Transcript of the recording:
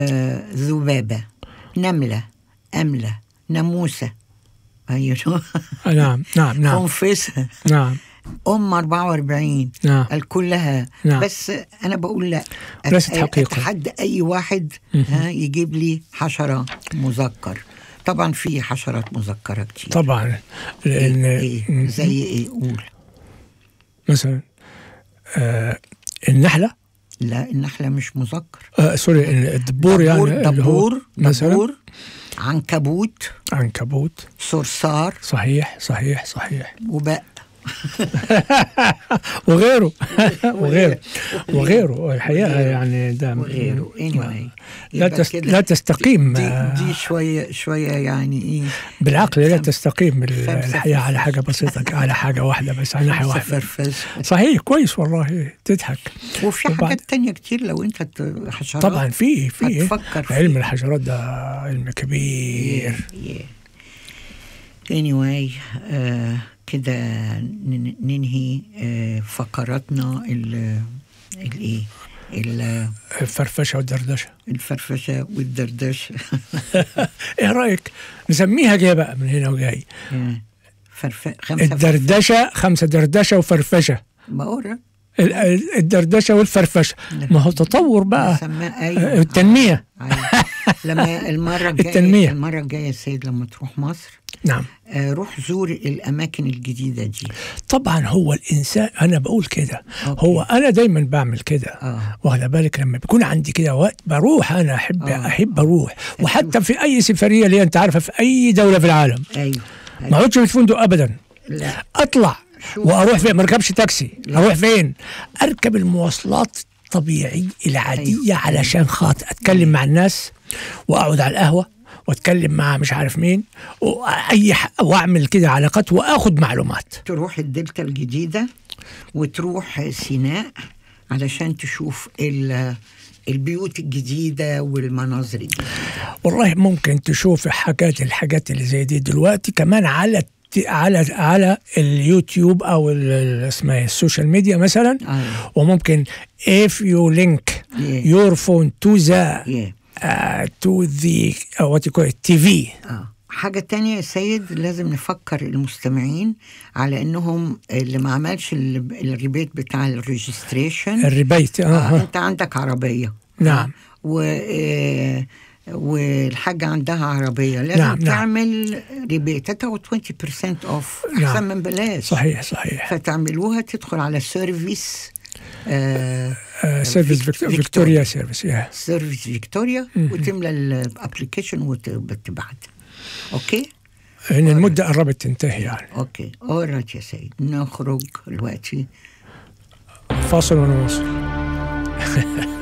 آه، ذبابة نملة أملة ناموسة أيوه نعم نعم نعم خنفسة نعم أم 44 نعم قال كلها نعم. بس أنا بقول لا ليست أت- حقيقة. أتحدى أي واحد مهم. ها يجيب لي حشرة مذكر طبعا في حشرات مذكرة كتير طبعا لان إيه؟ زي إيه قول مثلا آه النحله لا النحلة مش مذكر آه سوري الدبور يعني دبور اللي هو دبور مثلا دبور عنكبوت عنكبوت صرصار صحيح صحيح صحيح وبق وغيره وغيره وغيره الحقيقه يعني ده وغيره anyway لا يبقى تست... كده لا تستقيم دي, آه، دي شوية شوية يعني إيه بالعقل لا خم- تستقيم خمسة الحياه على حاجه بسيطه على حاجه واحده بس على ناحيه واحده فرفش صحيح كويس والله تضحك وفي وبعد- حاجات تانية كتير لو أنت ت- حشرات طبعا في في هتفكر فيه. علم الحشرات ده علم كبير yeah. anyway آه كده نن- ننهي آه فقراتنا ال الايه ال- الفرفشه والدردشه الفرفشه والدردشه ايه رايك نسميها جايه بقى من هنا وجاي آه، فرف خمسه الدردشه خمسه دردشه وفرفشه بقول ال- ال- الدردشه والفرفشه ما هو تطور بقى سماها آه، ايوه التنميه أيوة. لما المره الجايه التنمية. المره الجايه يا سيد لما تروح مصر نعم آه، روح زور الاماكن الجديده دي طبعا هو الانسان انا بقول كده أوكي. هو انا دايما بعمل كده اه واخد بالك لما بيكون عندي كده وقت بروح انا احب آه. احب اروح وحتى في اي سفريه لي انت عارفه في اي دوله في العالم ايوه ما اقعدش في فندق ابدا لا اطلع شوف. واروح فين ما اركبش تاكسي لا. اروح فين اركب المواصلات الطبيعيه العاديه أيوة. علشان خاطر اتكلم مع الناس واقعد على القهوه واتكلم مع مش عارف مين واي ح- واعمل كده علاقات واخد معلومات تروح الدلتا الجديدة وتروح سيناء علشان تشوف ال- البيوت الجديدة والمناظر الجديدة والله ممكن تشوف حاجات الحاجات اللي زي دي دلوقتي كمان على الت- على على اليوتيوب او ال- ال- اسمها إيه، السوشيال ميديا مثلا أيوة. وممكن if you link Yeah. your phone to the Yeah. uh, to the uh, what you call it TV آه. حاجة تانية يا سيد لازم نفكر المستمعين على انهم اللي ما عملش ال- الريبيت بتاع الريجستريشن الريبيت آه. آه. انت عندك عربية نعم. و آه، والحاجة عندها عربية لازم نعم، نعم. نعم. تعمل ريبيت هتاخد 20% اوف نعم. احسن من بلاش صحيح صحيح فتعملوها تدخل على سيرفيس آه سيرفيس فيك- فيكتوريا فيكتوريا. سيرفيس يا سيرفيس فيكتوريا وتملى الابلكيشن وتبعت اوكي ان المده قربت تنتهي يعني اوكي اوريت يا سيد نخرج دلوقتي فاصل ونواصل